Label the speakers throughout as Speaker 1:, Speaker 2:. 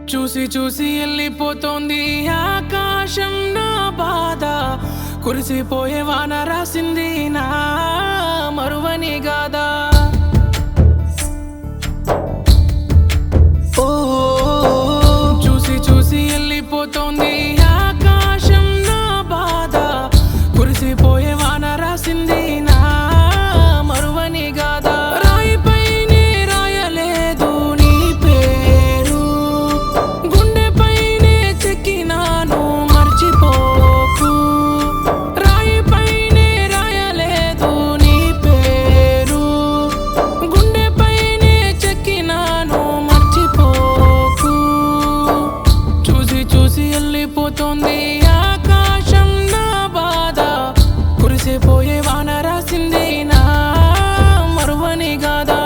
Speaker 1: చూసి చూసి వెళ్ళిపోతోంది ఆకాశం నా బాధ కురిసిపోయే వాన రాసింది నా మరువని గాదా
Speaker 2: ఓ
Speaker 1: చూసి చూసి వెళ్ళిపోతోంది ఆకాశం నా బాధ కురిసిపోయే వాన రాసింది నా మరువని గాదా రాయిపైనే రాయలేదు నీ పేరు గుండెపైనే చెక్కినాను మర్చిపోకు రాయిపైనే రాయలేదు నీ పేరు గుండెపైనే చెక్కినాను మర్చిపోకు చూసి చూసి వెళ్ళిపోతోంది ఆకాశం నా బాధ కురిసిపోయే వాన రాసింది నా మరువని గాదా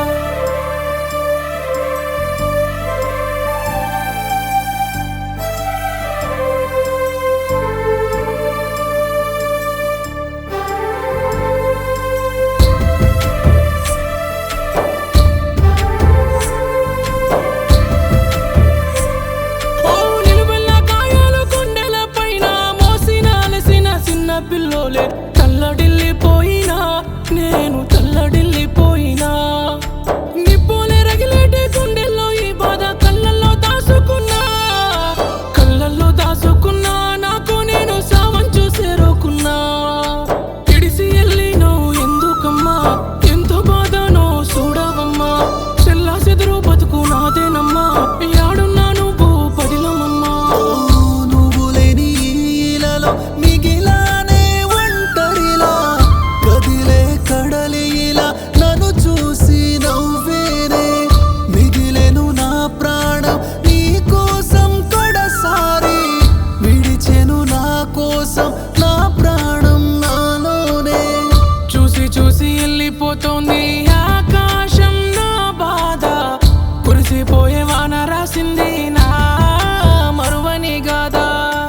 Speaker 1: ఓ నిలువెల్ల గాయాలు గుండెల పైన మోసిన అలసిన చిన్న పిల్లోలే తల్లడిల్లిపోయినా నేను తల్లడిల్లిపోయినా నిప్పులే రగిలేటి గుండెల్లో ఈ బాధ కళ్ళల్లో దాసుకున్నా కళ్ళల్లో దాసుకున్నా నాకు నేను సావం చూసేరుకున్నా ఇడిసి ఎల్లినో ఎందుకమ్మా ఎంతో బాధనో చూడవమ్మా చెల్లా చెదురు బతుకు నాదేనమ్మా యాడున్నా నువ్వు పడిలమమ్మా
Speaker 2: నువ్వు లేని ఈలలో మిగిలానే ఒంటరిలా కదిలే కడలిలా నన్ను చూసి నవ్వేనే మిగిలేను నా ప్రాణం నీ కోసం కొడసారి విడిచెను నా కోసం నా ప్రాణం నాలోనే
Speaker 1: చూసి చూసి వెళ్ళిపోతోంది ఆకాశం నా బాధ కురిసిపోయే వాన రాసింది నా మరువని గాదా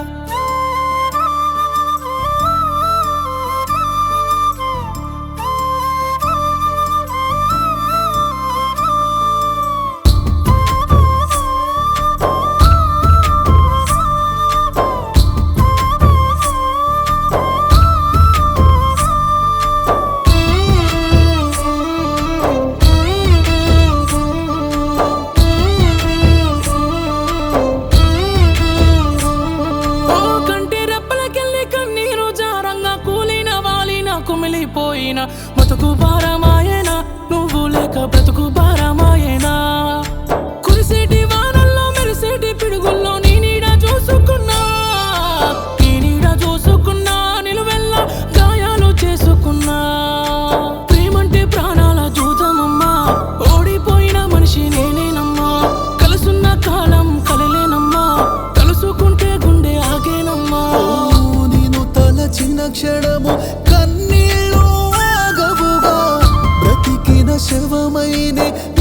Speaker 1: ఓ కంటి రెప్పలకెళ్ళి కన్నీరు జారంగా కూలిన వాలిన కుమిలిపోయిన బతుకు భారమాయన నువ్వు లేక బ్రతుకు భారమాయనా కురిసేటి వానల్లో మెరిసేటి పిడుగుల్లో నీ నీడ చూసుకున్నా నీ నీడ చూసుకున్నా నిలువెల్ల గాయాలు చేసుకున్నా ప్రేమంటే ప్రాణాల జూతమమ్మా ఓడిపోయిన మనిషి నేనేనమ్మా కలుసున్న కాలం కలలేనమ్మా కలుసుకుంటే గుండె ఆగేనమ్మా
Speaker 2: ఓ నేను తలచిన క్షణము కన్నీళ్ళు ఆగవుగా బ్రతికిన శవమైనే